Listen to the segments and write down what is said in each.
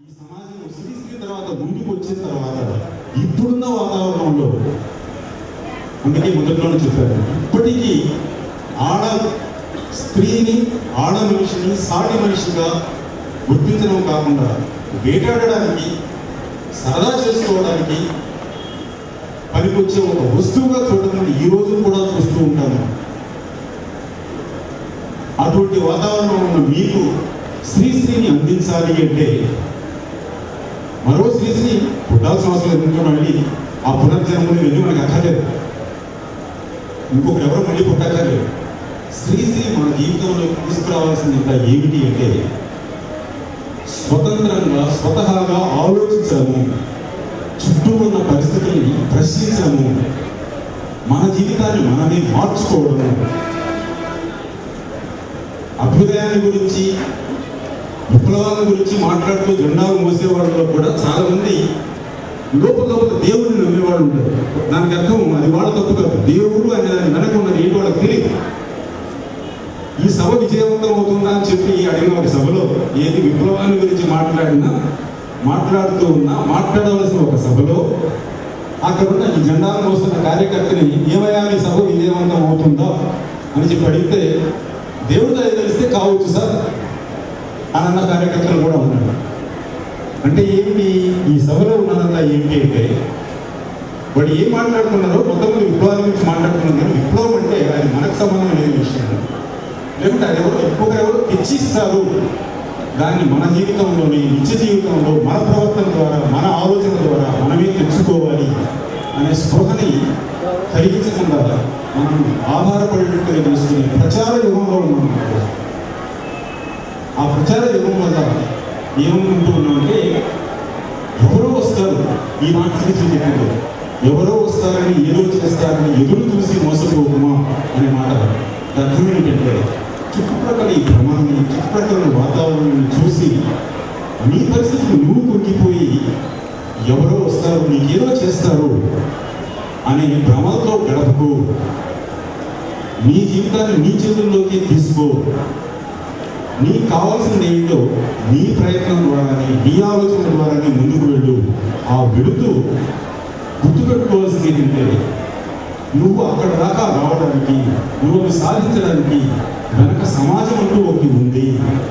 ఈ సమాజం శ్రీశ్రీ తర్వాత ముందుకు వచ్చిన తర్వాత ఇప్పుడున్న వాతావరణంలో అందుకే మొదట్లోనే చెప్పారు ఇప్పటికీ ఆడ స్త్రీని ఆడ మనిషిని సాటి మనిషిగా గుర్తించడం కాకుండా వేటాడడానికి సరదా చేసుకోవడానికి పనికొచ్చే ఒక వస్తువుగా చూడడం ఈ రోజు కూడా చూస్తూ ఉంటాను అటువంటి వాతావరణం ఉన్న మీకు శ్రీశ్రీని అందించాలి అంటే మరో శ్రీశ్రీ పుట్టాల్సిన అవసరం ఎందుకు మళ్ళీ ఆ పునర్జన్మని వెళ్ళి మనకు అక్కర్లేదు ఇంకొకరు ఎవరు మళ్ళీ పుట్టక్కర్లేదు శ్రీశ్రీ మన జీవితంలో తీసుకురావాల్సింది ఏమిటి అంటే స్వతంత్రంగా స్వతహాగా ఆలోచించడము చుట్టూ ఉన్న పరిస్థితుల్ని ప్రశ్నించడము మన జీవితాన్ని మనమే మార్చుకోవడము అభ్యుదయాన్ని గురించి విప్లవాల గురించి మాట్లాడుతూ జెండాలు మోసే వాళ్ళలో కూడా చాలా మంది లోపల దేవుడిని నమ్మేవాళ్ళు ఉంటారు దానికి అర్థం అది వాళ్ళ తప్పు కాదు దేవుడు అనే దాని వెనక ఉన్నది ఏంటి వాళ్ళకి తెలియదు ఈ సభ విజయవంతం అవుతుందా అని చెప్పి అడిగిన ఒక సభలో ఏది విప్లవాన్ని గురించి మాట్లాడినా మాట్లాడుతూ ఉన్నా మాట్లాడవలసిన ఒక సభలో అక్కడ ఉన్న ఈ జెండాలు మోస్తున్న కార్యకర్తని ఏమయ్యా ఈ సభ విజయవంతం అవుతుందా అని చెప్పి అడిగితే దేవుడు దయ తెలిస్తే కావచ్చు సార్ అని అన్న కార్యకర్తలు కూడా ఉన్నారు అంటే ఏంటి ఈ సభలో ఉన్నదంతా ఏంటి అంటే వాడు ఏం మాట్లాడుతున్నారో కొంతమంది విప్లవాల గురించి మాట్లాడుతున్నారు కానీ విప్లవం అంటే అది మనకు సంబంధం లేని విషయం లేకుంటే అది ఎవరో ఇంకొకరు ఎవరో తెచ్చిస్తారు దాన్ని మన జీవితంలోని నిత్య జీవితంలో మన ప్రవర్తన ద్వారా మన ఆలోచన ద్వారా మనమే తెచ్చుకోవాలి అనే స్పృహని కలిగించకుండా మనం ఆధారపడేట్టుగా తెలుసుకునే ప్రచార యుగంలో ఉన్నాం ఇప్పుడు. ఆ ప్రచార యుగం వల్ల ఏమనుకుంటూ ఉన్నామంటే ఎవరో వస్తారు ఈ మాట శ్రీశ్రీ చెప్పారు ఎవరో వస్తారని ఏదో చేస్తారని ఎదురు చూసి మోసపోకుమా అనే మాట దాని అర్థం ఏంటంటే చుట్టుప్రక్కల ఈ భ్రమాన్ని చుట్టుప్రక్కల వాతావరణాన్ని చూసి నీ పరిస్థితికి నువ్వు కుంగిపోయి ఎవరో వస్తారు నీకేదో చేస్తారు అనే భ్రమతో గడపకు నీ జీవితాన్ని నీ చేతుల్లోకి తీసుకో నీకు కావాల్సింది ఏంటో నీ ప్రయత్నం ద్వారానే నీ ఆలోచన ద్వారానే ముందుకు వెళ్ళు ఆ వెళుతూ గుర్తుపెట్టుకోవాల్సింది ఏంటంటే నువ్వు అక్కడ దాకా రావడానికి నువ్వు అవి సాధించడానికి వెనక సమాజం అంటూ ఒకటి ఉంది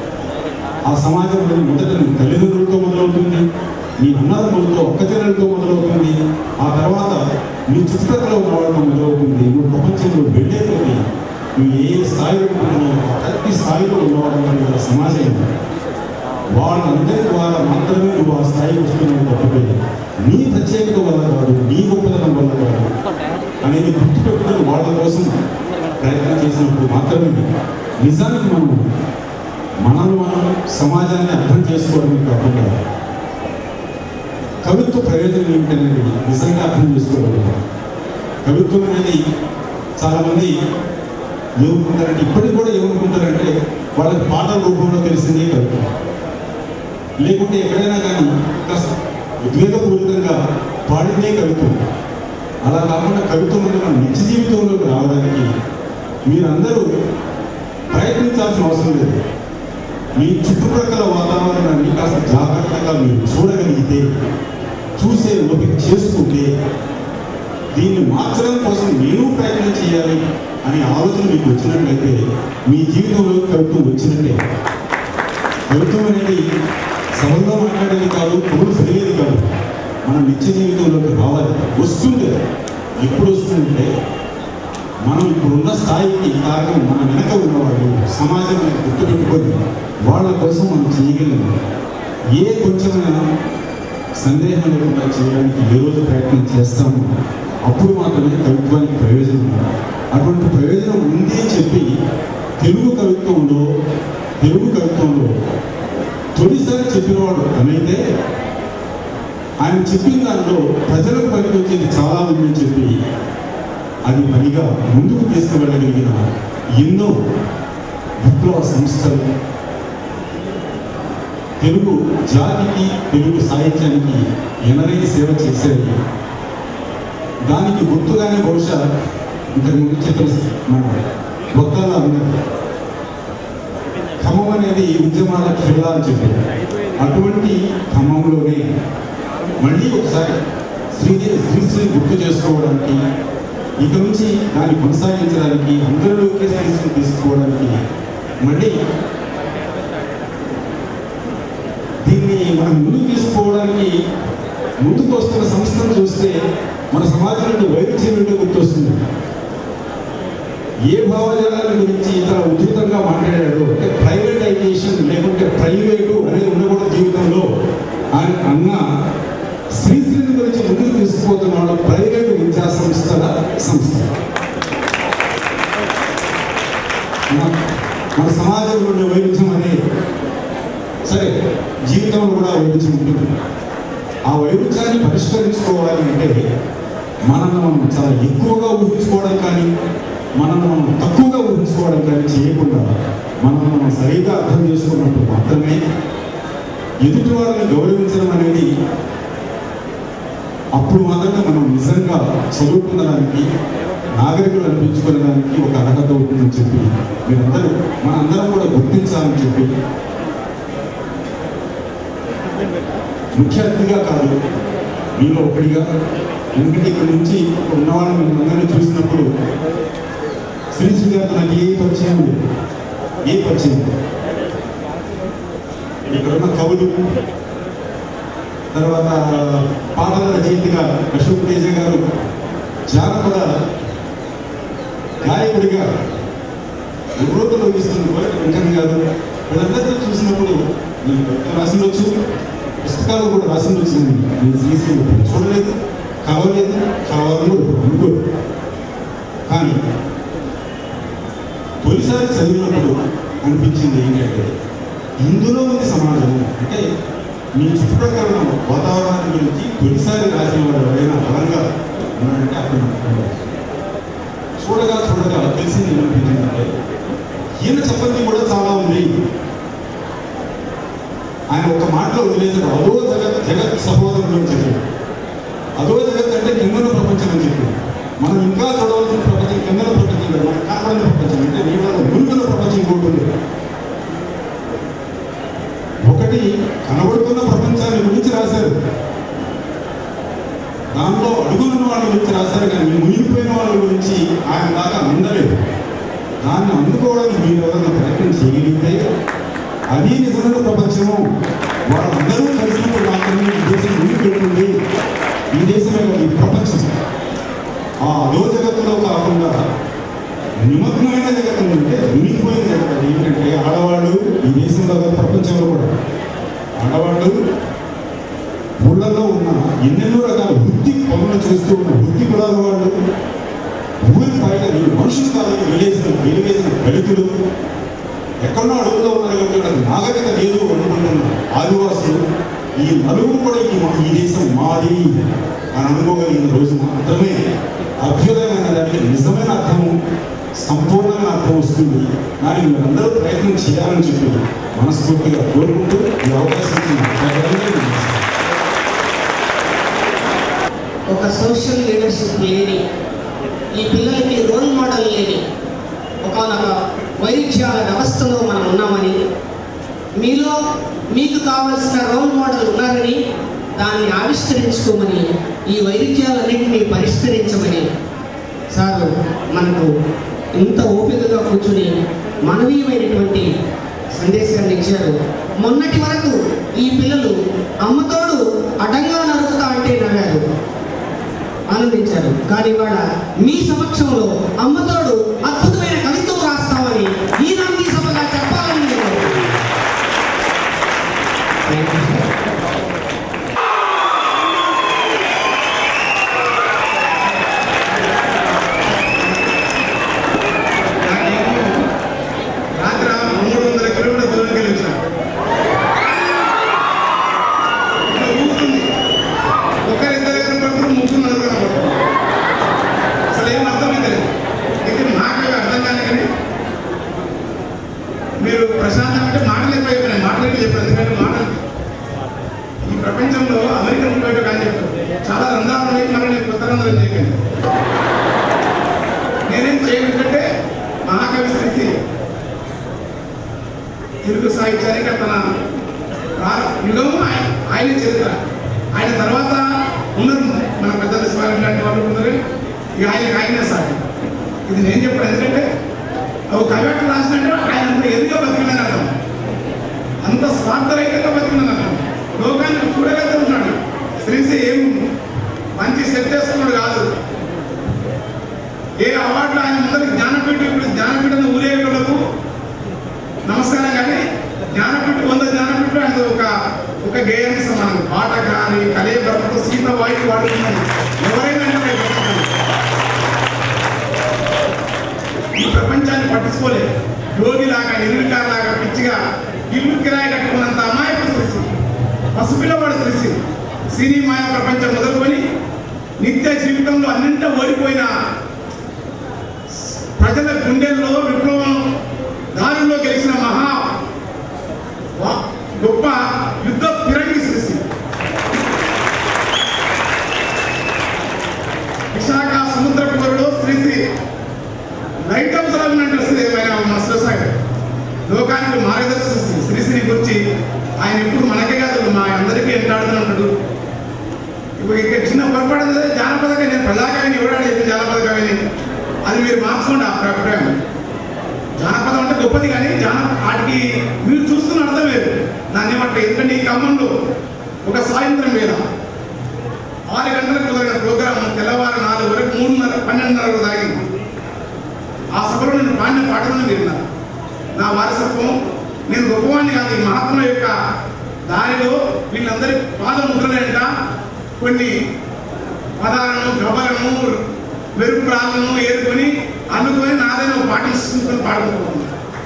ఆ సమాజం అనేది మొదట నీ తల్లిదండ్రులతో మొదలవుతుంది నీ అన్నదమ్ములతో అక్కచెల్లెలతో మొదలవుతుంది ఆ తర్వాత నీ చుట్టుపక్కల ఉన్న వాళ్ళతో మొదలవుతుంది నువ్వు ప్రపంచంలో వెళ్ళే కొద్దీ నువ్వు ఏ స్థాయిలో ఉంటున్నావు ఆ ప్రతి స్థాయిలో ఉన్నవాడు గల సమాజం వాళ్ళందరి ద్వారా మాత్రమే నువ్వు ఆ స్థాయికి వస్తున్నావు తప్పే నీ ప్రత్యేకత వల్ల కాదు నీ గొప్పతనం వల్ల కాదు అనేది గుర్తుపెట్టుకుని వాళ్ళ కోసం ప్రయత్నం చేసినప్పుడు మాత్రమే నిజానికి మనం మనల్ని మనం సమాజాన్ని అర్థం చేసుకోవడమే కాకుండా కవిత్వ ప్రయోజనం ఏమిటనేది నిజంగా అర్థం చేసుకోగలుగుతాం కవిత్వం అనేది చాలామంది ఏమనుకుంటారంటే ఇప్పటికి కూడా ఏమనుకుంటారంటే వాళ్ళకి పాటల రూపంలో తెలిసిందే కవిత్వం లేకుంటే ఎక్కడైనా కానీ కాస్త ఉద్వేగపూరితంగా పాడితే కవిత్వం అలా కాకుండా కవిత్వం అనేది మన నిత్య జీవితంలోకి రావడానికి మీరందరూ ప్రయత్నించాల్సిన అవసరం లేదు మీ చుట్టుప్రక్కల వాతావరణాన్ని కాస్త జాగ్రత్తగా మీరు చూడగలిగితే చూసే ఓపిక చేసుకుంటే దీన్ని మార్చడం కోసం నేను ప్రయత్నం చేయాలి అనే ఆలోచన మీకు వచ్చినట్లయితే మీ జీవితంలో కవిత్వం వచ్చినట్టే కవిత్వం అనేది సభలో మాట్లాడేది కాదు పురుడు చదివేది కాదు మన నిత్య జీవితంలోకి రావాలి వస్తుంది ఎప్పుడు వస్తుందంటే మనం ఇప్పుడున్న స్థాయికి కారణం మన వెనక ఉన్నవాళ్ళు సమాజం గుర్తుపెట్టుకొని వాళ్ళ కోసం మనం చేయగలిగిన ఏ కొంచెమైనా సందేహం లేకుండా చేయడానికి ఏ రోజు ప్రయత్నం చేస్తామో అప్పుడు మాత్రమే కవిత్వానికి ప్రయోజనం ఉంది. అటువంటి ప్రయోజనం ఉంది అని చెప్పి తెలుగు కవిత్వంలో తెలుగు కవిత్వంలో తొలిసారి చెప్పినవాడు తనైతే ఆయన చెప్పిన దాంట్లో ప్రజలకు పనికొచ్చేది చాలా ఉందని చెప్పి అది పనిగా ముందుకు తీసుకువెళ్ళగలిగిన ఎన్నో విప్లవ సంస్థలు తెలుగు జాతికి తెలుగు సాహిత్యానికి ఎనలేని సేవ చేసేది దానికి గుర్తుగానే బహుశా ఇంతకు ముందు చెప్పిన మన ఒక్కలా ఉన్నది ఖమ్మం అనేది ఉద్యమాల జిల్లా అని చెప్పారు అటువంటి క్రమంలోనే మళ్ళీ ఒకసారి శ్రీదేవి శ్రీశ్రీని గుర్తు చేసుకోవడానికి ఇక నుంచి దాన్ని కొనసాగించడానికి అందరిలోకి శ్రీశ్రీని తీసుకోవడానికి మళ్ళీ దీన్ని మనం ముందుకు తీసుకోవడానికి ముందుకు వస్తున్న సంస్థను చూస్తే మన సమాజంలో వైవిధ్యం ఏంటో గుర్తొస్తుంది ఏ భావజాలాల గురించి ఇతర ఉధృతంగా మాట్లాడాడు అంటే ప్రైవేటైజేషన్ లేకుంటే ప్రైవేటు అనేది ఉండకూడదు జీవితంలో ఆయన అన్న శ్రీశ్రీని గురించి ముందుకు తీసుకుపోతున్న వాళ్ళు ప్రైవేటు విద్యా సంస్థల సంస్థ మన- మన సమాజంలో ఉండే వైవిధ్యం అనేది సరే జీవితంలో కూడా వైవిధ్యం ఉంటుంది ఆ వైవిధ్యాన్ని పరిష్కరించుకోవాలి అంటే మనం మనం చాలా ఎక్కువగా ఊహించుకోవడం కానీ మనం మనం తక్కువగా ఊహించుకోవడం కానీ చేయకుండా మనం మనం సరిగ్గా అర్థం చేసుకున్నప్పుడు మాత్రమే ఎదుటి వాళ్ళని గౌరవించడం అనేది అప్పుడు మాత్రమే మనం నిజంగా చదువుకున్నదానికి నాగరికులు అనిపించుకునేదానికి ఒక అర్హత ఉంటుందని చెప్పి మీరందరూ మనందరం కూడా గుర్తించాలని చెప్పి ముఖ్య అతిథిగా కాదు మీలో ఒకటిగా ఎందుకంటే ఇక్కడ నుంచి ఇక్కడ ఉన్న వాళ్ళని అందరినీ చూసినప్పుడు శ్రీశ్రీ గారితో నాకు ఏ పరిచయం లేదు ఏ పరిచయం లేదు. ఇక్కడ ఉన్న కవులు తర్వాత పాటల రచయితగా అశోక్ తేజ గారు జానపద గాయకుడిగా వివృతలు వహిస్తున్న కోరిక వెంకన్న గారు వీళ్ళందరితో చూసినప్పుడు నేను కవిత రాసిండొచ్చు పుస్తకాలు కూడా రాసిండొచ్చు నేను శ్రీశ్రీ చూడలేదు కావలేదు కావాలని కూడా అనుకోరు కానీ తొలిసారి చదివినప్పుడు అనిపించింది ఏంటంటే ఇందులో ఉంది సమాజం అంటే మీ చుట్టుప్రక్కల ఉన్న వాతావరణాన్ని గురించి తొలిసారి రాసిన వాడు ఎవరైనా బలంగా ఉన్నాడంటే అక్కడ నాకు చూడగా చూడగా తెలిసింది ఏమనిపించిందంటే ఈయన చెప్పండి కూడా చాలా ఉంది ఆయన ఒక మాటలో వదిలేసాడు అదో జగత్ జగత్ సహోదరుడు అని చెప్పాడు అదో జగత్ అంటే కిందన ప్రపంచం అని చెప్పాడు మనం ఇంకా చదవాల్సిన ప్రపంచం కిందన ప్రపంచం కాదు మనకు కనపడిన ప్రపంచం అంటే నీళ్ళలో మునుగుల ప్రపంచం ఇంకోటి ఉంది ఒకటి కనబడుతున్న ప్రపంచాన్ని గురించి రాశారు దాంట్లో అడుగున్న వాళ్ళ గురించి రాశారు కానీ మునిగిపోయిన వాళ్ళ గురించి ఆయన దాకా అందలేదు దాన్ని అందుకోవడానికి మీరు ఎవరైనా ప్రయత్నం చేయగలిగితే అది నిజమైన ప్రపంచము వాళ్ళందరూ కలిసినప్పుడు మాత్రమే ఈ దేశం ముందుకు వెళ్తుంది ఈ దేశమే కాదు, ఈ ప్రపంచం ఆ అదో జగత్తులో కాకుండా నిమగ్నమైన జగత్తు అంటే మునిగిపోయిన జగత్తు అది ఏంటంటే ఆడవాళ్ళు ఈ దేశంలో కాదు, ప్రపంచంలో కూడా ఆడవాళ్ళు ఊళ్ళలో ఉన్న ఎన్నెన్నో రకాల వృత్తి పనులు చేస్తూ ఉన్న వృత్తి కులాల వాళ్ళు ఊరి బయట వీళ్ళు మనుషులు కాదు వెలివేసిన వెలివేసిన దళితులు ఎక్కడో అడుగులో ఉన్నారు కాబట్టి ఇక్కడ నాగరికత లేదు అనుకుంటున్న ఆదివాసులు ఈ నలుగురు కూడా ఈ మా- ఈ దేశం మాది అని అనుకోగలిగిన రోజు మాత్రమే అభ్యుదయమైన దానికి నిజమైన అర్థము సంపూర్ణమైన అర్థం వస్తుంది దానికి మీరందరూ ప్రయత్నం చేయాలని చెప్పి మనస్ఫూర్తిగా కోరుకుంటూ ఈ అవకాశం ఇచ్చిన ప్రజలందరికీ నమస్కారం. ఒక సోషల్ లీడర్షిప్ లేని ఈ పిల్లలకి రోల్ మోడల్ లేని ఒకనొక వైవిధ్యాల వ్యవస్థలో మనం ఉన్నామని మీలో మీకు కావలసిన రోల్ మోడల్ ఉన్నారని దాన్ని ఆవిష్కరించుకోమని ఈ వైవిధ్యాలన్నింటినీ పరిష్కరించమని సార్ మనకు ఇంత ఓపికగా కూర్చుని మానవీయమైనటువంటి సందేశాన్ని ఇచ్చారు మొన్నటి వరకు ఈ పిల్లలు అమ్మతోడు అడ్డంగా నరుకుతా అంటే నవ్వారు ఆనందించారు కానీ ఇవాళ మీ సమక్షంలో అమ్మతోడు అద్భుతమైన కవిత్వం రాస్తామని ఈనాటి సభగా చెప్పాలని నేను Thank you, sir. రాత్రి మూడు వందల కిలోమీటర్ల దూరం వెళ్ళొచ్చాను ఊరుతుంది ఒకరిద్దరు దగ్గర పడుతుంది ముగ్గురు నలుగురు పడుతుంది అసలు ఏం అర్థమైంది ఇది మాటలు అర్థం కాని కానీ మీరు ప్రశాంతం అంటే మాటలు ఎక్కువ చెప్పినాయి మాటలు ఎక్కువ చెప్పారు ఎందుకంటే మాటలు ఈ ప్రపంచంలో అమెరికన్ బయట కానీ చెప్పారు చాలా రంధ్రాలు ఉన్నాయి మనం నేను కొత్త రంధ్రం చేయకండి నేనేం చేయకంటే మహాకవి స్థితి తెలుగు సాహిత్యానికి తన రా- యుగము ఆయన ఆయన చరిత్ర ఆయన తర్వాత ఉన్నారు మన పెద్దలు స్వామి లాంటి వాళ్ళు ఉన్నారు ఇక ఆయన ఆయనే సార్ ఇది నేను చెప్పాను ఎందుకంటే ఒక కవిట రాసినట్టు ఆయన అంత ఎదుగా బతికిందని అర్థం అంత స్వార్థరహితంగా బతికిందని అర్థం లోకాన్ని చూడగలుగుతున్నాడు శ్రీశ్రీ ఏం మంచి సెట్ చేసుకున్నాడు కాదు ఏ అవార్డులు ఆయన ముందర జ్ఞానపీఠ ఇప్పుడు జ్ఞానపీఠను ఊరేగులకు నమస్కారం కానీ జ్ఞానపీఠ వంద జ్ఞానపీఠ ఆయన ఒక ఒక గేయానికి సమానం పాట కానీ కలయబరతో సీత వాయిస్ వాడుతున్నాడు ఎవరైనా అంటే బతుకుతారు. ఈ ప్రపంచాన్ని పట్టించుకోలేదు యోగిలాగా నిర్వికారలాగా పిచ్చిగా ఇల్లు కిరాయి కట్టుకున్నంత అమాయకుడు సృష్టి పసిపిల్లవాడు సృష్టి సినీ మాయ ప్రపంచం మొదలుకొని నిత్య జీవితంలో అన్నింటా ఓడిపోయిన ప్రజల గుండెల్లో విప్లవం దారిలో గెలిచిన మహా వా- గొప్ప యుద్ధ ఫిరంగి సృష్టి విశాఖ సముద్ర పొరలో శ్రీశ్రీ లైట్ హౌస్ ఉన్నట్టు మస్తు సార్ లోకానికి మార్గదర్శి శ్రీశ్రీ గురించి ఆయన ఎప్పుడు మనకే కాదు మా అందరికీ ఎంటాడుతుంటాడు ఇప్పుడు ఇక చిన్న పొరపాటు ఉంది, జానపద కవి నేను ప్రజాకవిని ఎవడాడు చెప్పి జానపద కవిని అది మీరు మార్చుకోండి ఆ అభిప్రాయం జానపదం అంటే గొప్పది కానీ జాన వాటికి మీరు చూస్తున్న అర్థం వేరు దాన్ని బట్టి ఎందుకంటే ఈ ఖమ్మంలో ఒక సాయంత్రం వేళ ఆరు గంటలకు మొదలైన ప్రోగ్రాం తెల్లవారు నాలుగు వరకు మూడున్నర పన్నెండున్నర వరకు సాగింది ఆ సభలో నేను పాడిన పాటలను విన్నారు నా వారసత్వం నేను గొప్పవాణ్ణి కాదు ఈ మహాత్ముల యొక్క దారిలో వీళ్ళందరి పాదముద్రలేంట కొన్ని పదాలను గబలను మెరుపు రాళ్ళను ఏరుకొని అనుకొని నాదైన ఒక పాటను సృష్టించుకొని పాడుకుంటున్నాను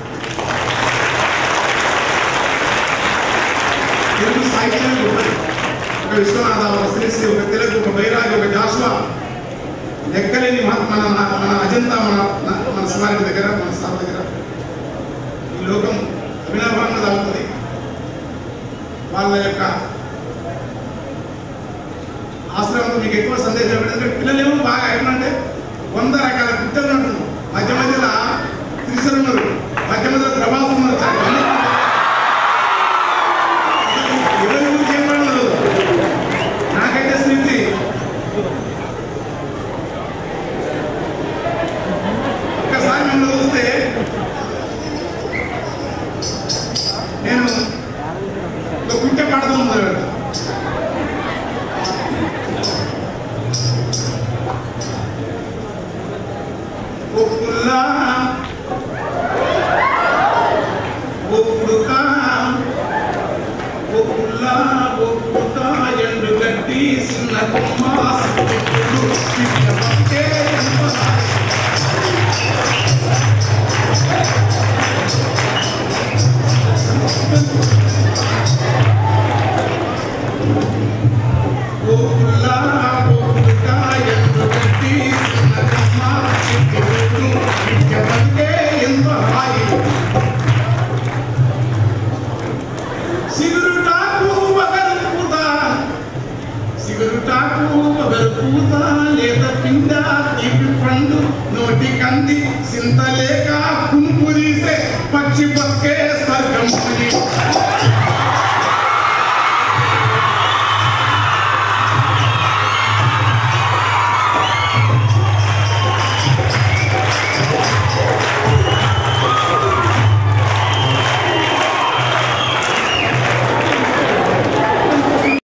తెలుగు సాహిత్యం గొప్పది. ఒక విశ్వనాథ ఒక శ్రీశ్రీ ఒక తెలుగు ఒక బైరాగి ఒక జాషువా లెక్కలేని మన మన మన అజంతా మన మన శివారి దగ్గర మన సార్ దగ్గర ఈ లోకం అభినవంగా సాగుతుంది వాళ్ళ యొక్క ఆశ్రమంతో మీకు ఎక్కువ సందేశం ఏంటంటే పిల్లలేమో బాగా ఎట్లంటే వంద రకాల పిల్లలు ఉంటున్నారు మధ్య మధ్యలో త్రిశలు ఉన్నారు మధ్య మధ్యలో ప్రభాసం ఉన్నారు చాలా మంది. ఎవరి గురించి ఏం పడలేదు నాకైతే స్థితి ఒక్కసారి నన్ను చూస్తే నేను ఒక కుంట పాడతాం మొదలు పెడతా ఒప్పుల్లా ఒప్పుడుకా ఒప్పుల్లా ఒప్పుడుకా ఎండు గడ్డి చిన్న కొమ్మ సిక్కుడు, పిట్ట పక్కే ఎంప ఓపుల్లా ఓపుల్లా ఎందు గడ్డి చిన్న కొమ్మ సిక్కుడు, పిట్ట పక్కే ఎంప హాయి సిగురుటాకు వగరుపుతా సిగురుటాకు వగరుపుతా లేత పిండ తీపి పండు నోటి కంది సింతలేక కుంపు తీసే పక్షి పక్కే స్వర్గం పులి